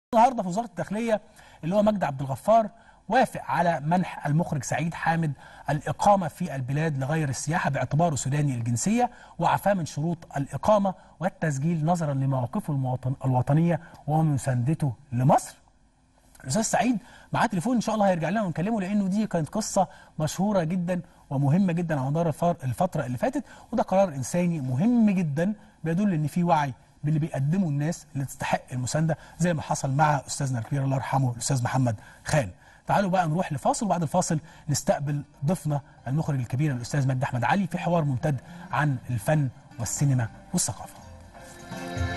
النهارده في وزاره الداخليه اللي هو مجدي عبد الغفار وافق على منح المخرج سعيد حامد الإقامة في البلاد لغير السياحة باعتباره سوداني الجنسية وعفاه من شروط الإقامة والتسجيل نظرا لمواقفه المواطن الوطنية ومساندته لمصر الأستاذ سعيد معاه تليفون إن شاء الله هيرجع لنا ونكلمه لأنه دي كانت قصة مشهورة جدا ومهمة جدا على مدار الفترة اللي فاتت وده قرار إنساني مهم جدا بيدل إن في وعي باللي بيقدمه الناس اللي تستحق المسانده زي ما حصل مع استاذنا الكبير الله يرحمه الاستاذ محمد خان. تعالوا بقى نروح لفاصل وبعد الفاصل نستقبل ضيفنا المخرج الكبير الاستاذ مجدي احمد علي في حوار ممتد عن الفن والسينما والثقافه.